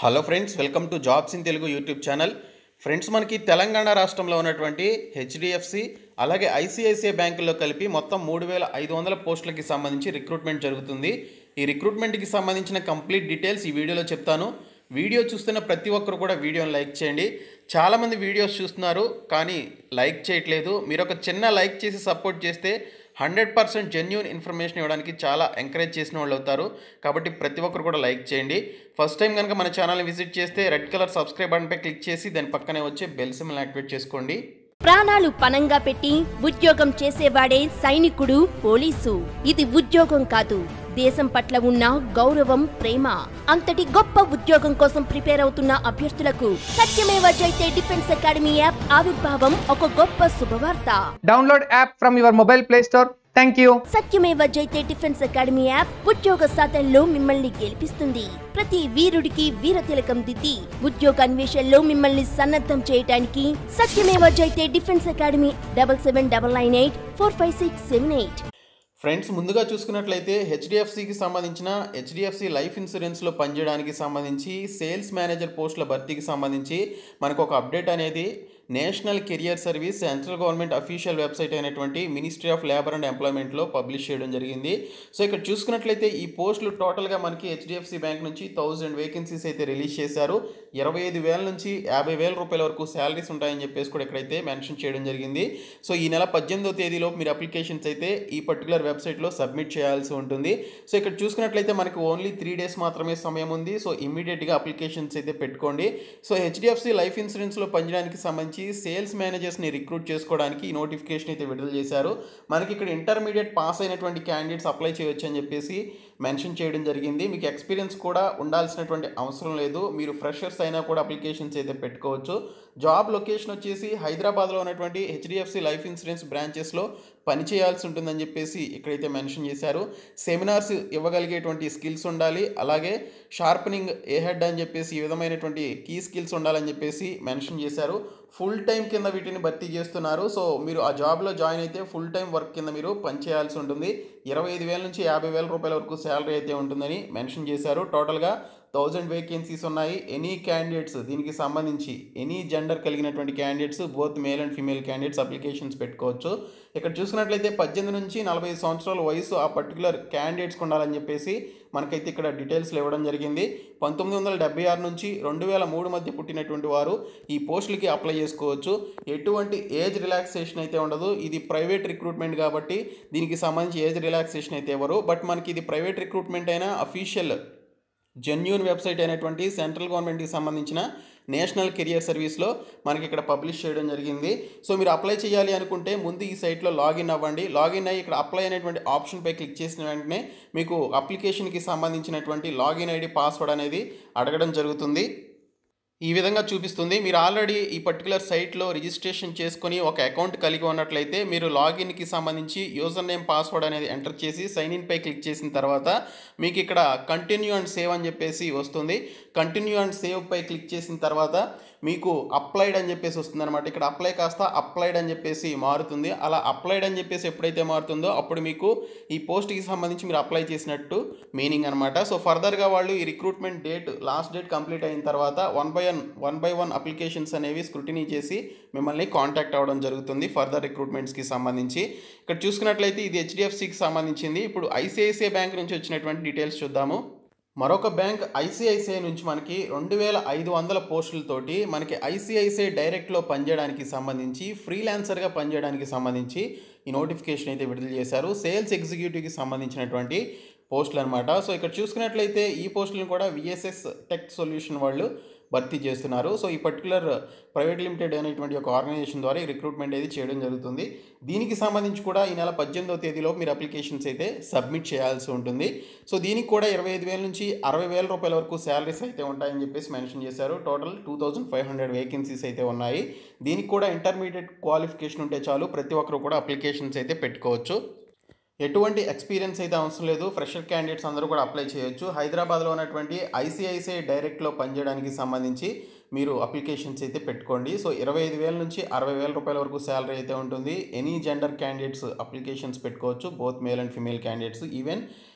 Hello friends welcome to jobs in Telugu YouTube channel friends మనకి తెలంగాణ రాష్ట్రంలో ఉన్నటువంటి హెచ్డిఎఫ్సి అలాగే ఐసిఐసిఐ బ్యాంకుల్లో కలిపి మొత్తం మూడు వేల ఐదు వందల పోస్టులకి సంబంధించి రిక్రూట్మెంట్ జరుగుతుంది ఈ రిక్రూట్మెంట్కి సంబంధించిన కంప్లీట్ డీటెయిల్స్ ఈ వీడియోలో చెప్తాను వీడియో చూస్తున్న ప్రతి ఒక్కరు కూడా వీడియోని లైక్ చేయండి చాలామంది వీడియోస్ చూస్తున్నారు కానీ లైక్ చేయట్లేదు మీరు ఒక చిన్న లైక్ చేసి సపోర్ట్ చేస్తే హండ్రెడ్ పర్సెంట్ జెన్యున్ ఇన్ఫర్మేషన్ ఇవ్వడానికి చాలా ఎంకరేజ్ చేసిన వాళ్ళు అవుతారు కాబట్టి ప్రతి ఒక్కరు కూడా లైక్ చేయండి ఫస్ట్ టైం కనుక మన ఛానల్ని విజిట్ చేస్తే రెడ్ కలర్ సబ్స్క్రైబ్ బటన్పై క్లిక్ చేసి దాని పక్కనే వచ్చే బెల్ సిమ్ని యాక్టివేట్ చేసుకోండి ప్రాణాలు పనంగా పెట్టి ఉద్యోగం చేసేవాడే సైనికుడు పోలీసు ఇది ఉద్యోగం కాదు దేశం పట్ల ఉన్న గౌరవం ప్రేమ అంతటి గొప్ప ఉద్యోగం కోసం ప్రిపేర్ అవుతున్న అభ్యర్థులకు సత్యమేవ జైతే డిఫెన్స్ అకాడమీ యాప్ ఆవిర్భావం ఒక గొప్ప శుభవార్త Download app from your mobile play store. Thank you. సత్యమేవ జైతే డిఫెన్స్ అకాడమీ యాప్ ఉద్యోగ సాధనలో మిమ్మల్ని గెలిపిస్తుంది ప్రతి వీరుడికి వీర తిలకం దిద్ది ఉద్యోగ అన్వేషణలో మిమ్మల్ని సన్నద్ధం చేయడానికి Satyameva Jayate defence academy double seven double nine eight four five six seven eight friends ముందుగా చూసుకున్నట్లయితే హెచ్డిఎఫ్సికి సంబంధించిన హెచ్డిఎఫ్సి లైఫ్ ఇన్సూరెన్స్లో పనిచేయడానికి సంబంధించి సేల్స్ మేనేజర్ పోస్టుల భర్తీకి సంబంధించి మనకు ఒక అప్డేట్ అనేది national career service central government official website అయినటువంటి మినిస్ట్రీ ఆఫ్ లేబర్ అండ్ ఎంప్లాయ్మెంట్లో పబ్లిష్ చేయడం జరిగింది సో ఇక్కడ చూసుకున్నట్లయితే ఈ పోస్టులు టోటల్గా మనకి హెచ్డిఎఫ్సి బ్యాంక్ నుంచి థౌజండ్ వేకెన్సీస్ అయితే రిలీజ్ చేశారు ఇరవై ఐదు వేల నుంచి యాభై వేల రూపాయల వరకు శాలరీస్ ఉంటాయని చెప్పేసి కూడా ఇక్కడైతే మెన్షన్ చేయడం జరిగింది సో ఈ నెల పద్దెనిమిదో తేదీలో మీరు అప్లికేషన్స్ అయితే ఈ పర్టికులర్ వెబ్సైట్లో సబ్మిట్ చేయాల్సి ఉంటుంది సో ఇక్కడ చూసుకున్నట్లయితే మనకి ఓన్లీ త్రీ డేస్ మాత్రమే సమయం ఉంది సో ఇమీడియట్గా అప్లికేషన్స్ అయితే పెట్టుకోండి సో హెచ్డిఎఫ్సి లైఫ్ ఇన్సూరెన్స్లో పనిచేయడానికి సంబంధించి సేల్స్ మేనేజర్స్ని రిక్రూట్ చేసుకోవడానికి ఈ నోటిఫికేషన్ అయితే విడుదల చేశారు మనకి ఇక్కడ ఇంటర్మీడియట్ పాస్ అయినటువంటి క్యాండిడేట్స్ అప్లై చేయొచ్చు అని చెప్పేసి మెన్షన్ చేయడం జరిగింది మీకు ఎక్స్పీరియన్స్ కూడా ఉండాల్సినటువంటి అవసరం లేదు మీరు ఫ్రెషర్స్ అయినా కూడా అప్లికేషన్స్ అయితే పెట్టుకోవచ్చు జాబ్ లొకేషన్ వచ్చేసి హైదరాబాద్లో ఉన్నటువంటి హెచ్డిఎఫ్సి లైఫ్ ఇన్సూరెన్స్ బ్రాంచెస్లో పని చేయాల్సి ఉంటుందని చెప్పేసి ఇక్కడైతే మెన్షన్ చేశారు సెమినార్స్ ఇవ్వగలిగేటువంటి స్కిల్స్ ఉండాలి అలాగే షార్పనింగ్ ఏ హెడ్ అని చెప్పేసి ఈ విధమైనటువంటి కీ స్కిల్స్ ఉండాలని చెప్పేసి మెన్షన్ చేశారు ఫుల్ టైం కింద వీటిని భర్తీ చేస్తున్నారు సో మీరు ఆ జాబ్లో జాయిన్ అయితే ఫుల్ టైం వర్క్ కింద మీరు పనిచేయాల్సి ఉంటుంది ఇరవై ఐదు వేల నుంచి యాభై వేల రూపాయల వరకు శాలరీ అయితే ఉంటుందని మెన్షన్ చేశారు టోటల్గా థౌజండ్ వేకెన్సీస్ ఉన్నాయి ఎనీ క్యాండిడేట్స్ దీనికి సంబంధించి ఎనీ జెండర్ కలిగినటువంటి candidates both male and female candidates applications పెట్టుకోవచ్చు ఇక్కడ చూసుకున్నట్లయితే పద్దెనిమిది నుంచి నలభై ఐదు సంవత్సరాల వయసు ఆ పర్టికులర్ క్యాండిడేట్స్కి ఉండాలని చెప్పేసి మనకైతే ఇక్కడ డీటెయిల్స్లో ఇవ్వడం జరిగింది పంతొమ్మిది వందల డెబ్బై ఆరు నుంచి రెండు వేల మూడు మధ్య పుట్టినటువంటి వారు ఈ పోస్టులకి అప్లై చేసుకోవచ్చు ఎటువంటి ఏజ్ రిలాక్సేషన్ అయితే ఉండదు ఇది ప్రైవేట్ రిక్రూట్మెంట్ కాబట్టి దీనికి సంబంధించి ఏజ్ రిలాక్సేషన్ అయితే ఇవ్వరు బట్ మనకి ఇది ప్రైవేట్ రిక్రూట్మెంట్ అయినా అఫీషియల్ జెన్యూన్ వెబ్సైట్ అయినటువంటి సెంట్రల్ గవర్నమెంట్కి సంబంధించిన నేషనల్ కెరియర్ సర్వీస్లో మనకి ఇక్కడ పబ్లిష్ చేయడం జరిగింది సో మీరు అప్లై చేయాలి అనుకుంటే ముందు ఈ సైట్లో లాగిన్ అవ్వండి లాగిన్ అయ్యి ఇక్కడ అప్లై అనేటువంటి ఆప్షన్పై క్లిక్ చేసిన వెంటనే మీకు అప్లికేషన్కి సంబంధించినటువంటి లాగిన్ ఐడి పాస్వర్డ్ అనేది అడగడం జరుగుతుంది ఈ విధంగా చూపిస్తుంది మీరు ఆల్రెడీ ఈ పర్టికులర్ సైట్లో రిజిస్ట్రేషన్ చేసుకొని ఒక అకౌంట్ కలిగి ఉన్నట్లయితే మీరు లాగిన్కి సంబంధించి యూజర్ నేమ్ పాస్వర్డ్ అనేది ఎంటర్ చేసి సైన్ ఇన్ పై క్లిక్ చేసిన తర్వాత మీకు ఇక్కడ కంటిన్యూ అండ్ సేవ్ అని చెప్పేసి వస్తుంది కంటిన్యూ అండ్ సేవ్ పై క్లిక్ చేసిన తర్వాత మీకు అప్లైడ్ అని చెప్పేసి వస్తుంది అనమాట ఇక్కడ అప్లై కాస్త అప్లైడ్ అని చెప్పేసి మారుతుంది అలా అప్లైడ్ అని చెప్పేసి ఎప్పుడైతే మారుతుందో అప్పుడు మీకు ఈ పోస్ట్కి సంబంధించి మీరు అప్లై చేసినట్టు మీనింగ్ అనమాట సో ఫర్దర్గా వాళ్ళు ఈ recruitment date last date complete అయిన తర్వాత one by one one by one applications అనేవి స్క్రూటినీ చేసి మిమ్మల్ని కాంటాక్ట్ అవ్వడం జరుగుతుంది ఫర్దర్ రిక్రూట్మెంట్స్కి సంబంధించి ఇక్కడ చూసుకున్నట్లయితే ఇది హెచ్డిఎఫ్సికి సంబంధించింది ఇప్పుడు ఐసిఐసిఐ బ్యాంక్ నుంచి వచ్చినటువంటి డీటెయిల్స్ చూద్దాము మరొక బ్యాంక్ ఐసిఐసిఐ నుంచి మనకి రెండు వేల ఐదు వందల పోస్టులతోటి మనకి ఐసిఐసిఐ డైరెక్ట్లో పనిచేయడానికి సంబంధించి ఫ్రీలాన్సర్గా పనిచేయడానికి సంబంధించి ఈ నోటిఫికేషన్ అయితే విడుదల చేశారు సేల్స్ ఎగ్జిక్యూటివ్కి సంబంధించినటువంటి పోస్టులు అనమాట సో ఇక్కడ చూసుకున్నట్లయితే ఈ పోస్టులను కూడా విఎస్ఎస్ టెక్ సొల్యూషన్ వాళ్ళు భర్తీ చేస్తున్నారు సో ఈ పర్టికులర్ ప్రైవేట్ లిమిటెడ్ అనేటువంటి ఒక ఆర్గనైజేషన్ ద్వారా ఈ రిక్రూట్మెంట్ అనేది చేయడం జరుగుతుంది దీనికి సంబంధించి కూడా ఈ నెల పద్దెనిమిదవ తేదీలో మీరు అప్లికేషన్స్ అయితే సబ్మిట్ చేయాల్సి ఉంటుంది సో దీనికి కూడా ఇరవై ఐదు వేల నుంచి అరవై వేల రూపాయల వరకు శాలరీస్ అయితే ఉంటాయని చెప్పేసి మెన్షన్ చేశారు total two thousand five hundred vacancies అయితే ఉన్నాయి దీనికి కూడా ఇంటర్మీడియట్ క్వాలిఫికేషన్ ఉంటే చాలు ప్రతి ఒక్కరు కూడా అప్లికేషన్స్ అయితే పెట్టుకోవచ్చు ఎటువంటి ఎక్స్పీరియన్స్ అయితే అవసరం లేదు ఫ్రెషర్ క్యాండిడేట్స్ అందరూ కూడా అప్లై చేయొచ్చు హైదరాబాద్లో ఉన్నటువంటి ఐసిఐసిఐ డైరెక్ట్లో పనిచేయడానికి సంబంధించి మీరు అప్లికేషన్స్ అయితే పెట్టుకోండి సో ఇరవై ఐదు వేల నుంచి అరవై వేల రూపాయల వరకు శాలరీ అయితే ఉంటుంది ఎనీ జెండర్ క్యాండిడేట్స్ అప్లికేషన్స్ పెట్టుకోవచ్చు both male and female candidates even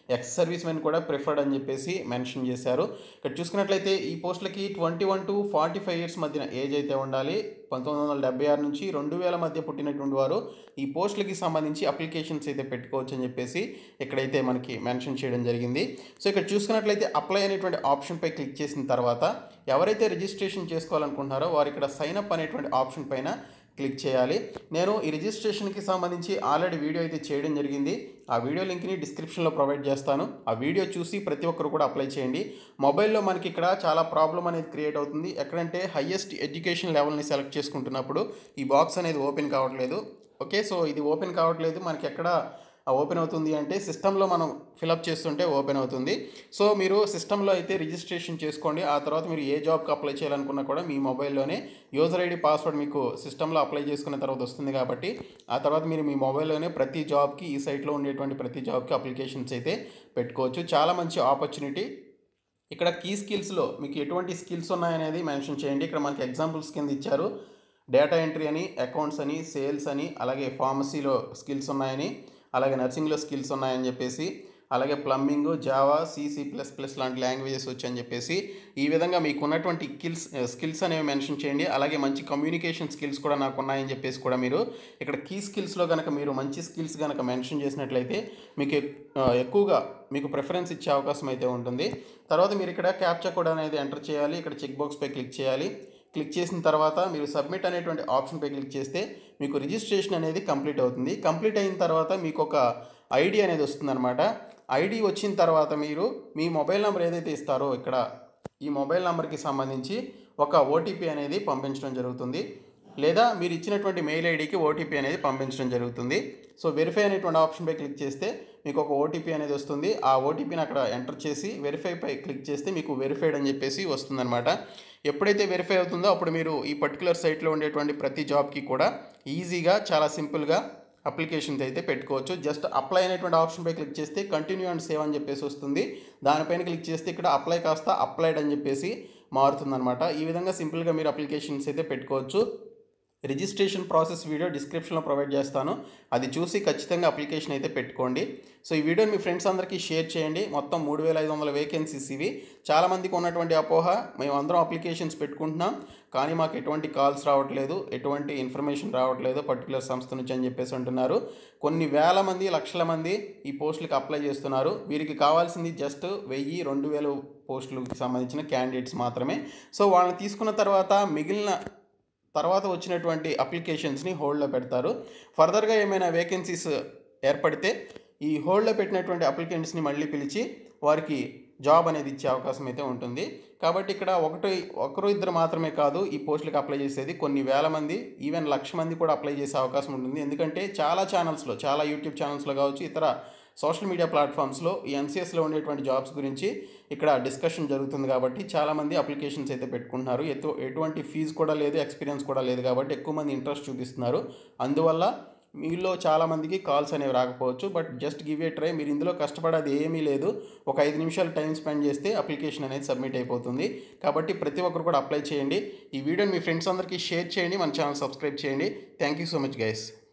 ex service men కూడా ప్రిఫర్డ్ అని చెప్పేసి మెన్షన్ చేశారు ఇక్కడ చూసుకున్నట్లయితే ఈ పోస్టులకి twenty one to forty five years మధ్యన ఏజ్ అయితే ఉండాలి పంతొమ్మిది వందల డెబ్బై ఆరు నుంచి రెండు వేల మధ్య పుట్టినటువంటి వారు ఈ పోస్టులకి సంబంధించి అప్లికేషన్స్ అయితే పెట్టుకోవచ్చు అని చెప్పేసి ఇక్కడైతే మనకి మెన్షన్ చేయడం జరిగింది సో ఇక్కడ చూసుకున్నట్లయితే అప్లై అనేటువంటి ఆప్షన్పై క్లిక్ చేసిన తర్వాత ఎవరైతే రిజిస్ట్రేషన్ చేసుకోవాలనుకుంటున్నారో వారు ఇక్కడ సైన్ అప్ అనేటువంటి ఆప్షన్ పైన క్లిక్ చేయాలి నేను ఈ రిజిస్ట్రేషన్కి సంబంధించి ఆల్రెడీ వీడియో అయితే చేయడం జరిగింది ఆ వీడియో లింక్ని డిస్క్రిప్షన్లో ప్రొవైడ్ చేస్తాను ఆ వీడియో చూసి ప్రతి ఒక్కరు కూడా అప్లై చేయండి మొబైల్లో మనకి ఇక్కడ చాలా ప్రాబ్లం అనేది క్రియేట్ అవుతుంది ఎక్కడంటే హయ్యెస్ట్ ఎడ్యుకేషన్ లెవెల్ని సెలెక్ట్ చేసుకుంటున్నప్పుడు ఈ బాక్స్ అనేది ఓపెన్ కావట్లేదు ఓకే సో ఇది ఓపెన్ కావట్లేదు మనకి ఎక్కడ ఓపెన్ అవుతుంది అంటే సిస్టంలో మనం ఫిలప్ చేస్తుంటే ఓపెన్ అవుతుంది సో మీరు సిస్టంలో అయితే రిజిస్ట్రేషన్ చేసుకోండి ఆ తర్వాత మీరు ఏ జాబ్కి అప్లై చేయాలనుకున్నా కూడా మీ మొబైల్లోనే యూజర్ ఐడి పాస్వర్డ్ మీకు సిస్టంలో అప్లై చేసుకున్న తర్వాత వస్తుంది కాబట్టి ఆ తర్వాత మీరు మీ మొబైల్లోనే ప్రతి జాబ్కి ఈ సైట్లో ఉండేటువంటి ప్రతి జాబ్కి అప్లికేషన్స్ అయితే పెట్టుకోవచ్చు చాలా మంచి ఆపర్చునిటీ ఇక్కడ కీ స్కిల్స్లో మీకు ఎటువంటి స్కిల్స్ ఉన్నాయనేది మెన్షన్ చేయండి ఇక్కడ మనకి ఎగ్జాంపుల్స్ కింద ఇచ్చారు డేటా ఎంట్రీ అని అకౌంట్స్ అని సేల్స్ అని అలాగే ఫార్మసీలో స్కిల్స్ ఉన్నాయని అలాగే నర్సింగ్లో స్కిల్స్ ఉన్నాయని చెప్పేసి అలాగే plumbing Java C C plus plus లాంటి లాంగ్వేజెస్ వచ్చని చెప్పేసి ఈ విధంగా మీకు ఉన్నటువంటి స్కిల్స్ స్కిల్స్ అనేవి మెన్షన్ చేయండి అలాగే మంచి కమ్యూనికేషన్ స్కిల్స్ కూడా నాకు ఉన్నాయని చెప్పేసి కూడా మీరు ఇక్కడ కీ స్కిల్స్లో కనుక మీరు మంచి స్కిల్స్ కనుక మెన్షన్ చేసినట్లయితే మీకు ఎక్- ఆ, ఎక్కువగా మీకు ప్రిఫరెన్స్ ఇచ్చే అవకాశం అయితే ఉంటుంది తర్వాత మీరు ఇక్కడ క్యాప్చా కోడ్ అనేది ఎంటర్ చేయాలి ఇక్కడ చెక్ బాక్స్పై క్లిక్ చేయాలి క్లిక్ చేసిన తర్వాత మీరు సబ్మిట్ అనేటువంటి ఆప్షన్పై క్లిక్ చేస్తే మీకు రిజిస్ట్రేషన్ అనేది కంప్లీట్ అవుతుంది కంప్లీట్ అయిన తర్వాత మీకు ఒక ఐడి అనేది వస్తుందన్నమాట ఐడి వచ్చిన తర్వాత మీరు మీ మొబైల్ నెంబర్ ఏదైతే ఇస్తారో ఇక్కడ ఈ మొబైల్ నెంబర్కి సంబంధించి ఒక ఓటీపీ అనేది పంపించడం జరుగుతుంది లేదా మీరు ఇచ్చినటువంటి మెయిల్ ఐడికి ఓటీపీ అనేది పంపించడం జరుగుతుంది సో వెరిఫై అనేటువంటి ఆప్షన్పై క్లిక్ చేస్తే మీకు ఒక ఓటీపీ అనేది వస్తుంది ఆ ఓటీపీని అక్కడ ఎంటర్ చేసి వెరిఫైపై క్లిక్ చేస్తే మీకు వెరిఫైడ్ అని చెప్పేసి వస్తుందన్నమాట ఎప్పుడైతే వెరిఫై అవుతుందో అప్పుడు మీరు ఈ పర్టికులర్ సైట్లో ఉండేటువంటి ప్రతి జాబ్కి కూడా ఈజీగా చాలా సింపుల్గా అప్లికేషన్స్ అయితే పెట్టుకోవచ్చు జస్ట్ అప్లై అనేటువంటి ఆప్షన్పై క్లిక్ చేస్తే కంటిన్యూ అండ్ సేవ్ అని చెప్పేసి వస్తుంది దానిపైన క్లిక్ చేస్తే ఇక్కడ అప్లై కాస్త అప్లైడ్ అని చెప్పేసి మారుతుందన్నమాట ఈ విధంగా సింపుల్గా మీరు అప్లికేషన్స్ అయితే పెట్టుకోవచ్చు రిజిస్ట్రేషన్ ప్రాసెస్ వీడియో డిస్క్రిప్షన్లో ప్రొవైడ్ చేస్తాను అది చూసి ఖచ్చితంగా అప్లికేషన్ అయితే పెట్టుకోండి సో ఈ వీడియోని మీ ఫ్రెండ్స్ అందరికీ షేర్ చేయండి మొత్తం మూడు వేల ఐదు వందల వేకెన్సీస్ ఇవి చాలామందికి ఉన్నటువంటి అపోహ మేము అందరం అప్లికేషన్స్ పెట్టుకుంటున్నాం కానీ మాకు ఎటువంటి కాల్స్ రావట్లేదు ఎటువంటి ఇన్ఫర్మేషన్ రావట్లేదు పర్టికులర్ సంస్థ నుంచి అని చెప్పేసి అంటున్నారు కొన్ని వేల మంది లక్షల మంది ఈ పోస్టులకు అప్లై చేస్తున్నారు వీరికి కావాల్సింది జస్ట్ వెయ్యి రెండు వేలు పోస్టులకు సంబంధించిన క్యాండిడేట్స్ మాత్రమే సో వాళ్ళని తీసుకున్న తర్వాత మిగిలిన తర్వాత వచ్చినటువంటి అప్లికేషన్స్ని హోల్డ్లో పెడతారు ఫర్దర్గా ఏమైనా వేకెన్సీస్ ఏర్పడితే ఈ హోల్డ్లో పెట్టినటువంటి అప్లికెంట్స్ని మళ్ళీ పిలిచి వారికి జాబ్ అనేది ఇచ్చే అవకాశం అయితే ఉంటుంది కాబట్టి ఇక్కడ ఒకటి ఒకరు ఇద్దరు మాత్రమే కాదు ఈ పోస్టులకు అప్లై చేసేది కొన్ని వేల మంది ఈవెన్ లక్ష మంది కూడా అప్లై చేసే అవకాశం ఉంటుంది ఎందుకంటే చాలా ఛానల్స్లో చాలా యూట్యూబ్ ఛానల్స్లో కావచ్చు ఇతర సోషల్ మీడియా ప్లాట్ఫామ్స్లో ఈ ఎన్సీఎస్లో ఉండేటువంటి జాబ్స్ గురించి ఇక్కడ డిస్కషన్ జరుగుతుంది కాబట్టి చాలామంది అప్లికేషన్స్ అయితే పెట్టుకుంటున్నారు ఎటు ఎటువంటి ఫీజు కూడా లేదు ఎక్స్పీరియన్స్ కూడా లేదు కాబట్టి ఎక్కువ మంది ఇంట్రెస్ట్ చూపిస్తున్నారు అందువల్ల మీలో చాలామందికి కాల్స్ అనేవి రాకపోవచ్చు but just give a try మీరు ఇందులో కష్టపడేది ఏమీ లేదు ఒక ఐదు నిమిషాలు టైం స్పెండ్ చేస్తే అప్లికేషన్ అనేది సబ్మిట్ అయిపోతుంది కాబట్టి ప్రతి ఒక్కరు కూడా అప్లై చేయండి ఈ వీడియోని మీ ఫ్రెండ్స్ అందరికీ షేర్ చేయండి మన ఛానల్ సబ్స్క్రైబ్ చేయండి thank you so much guys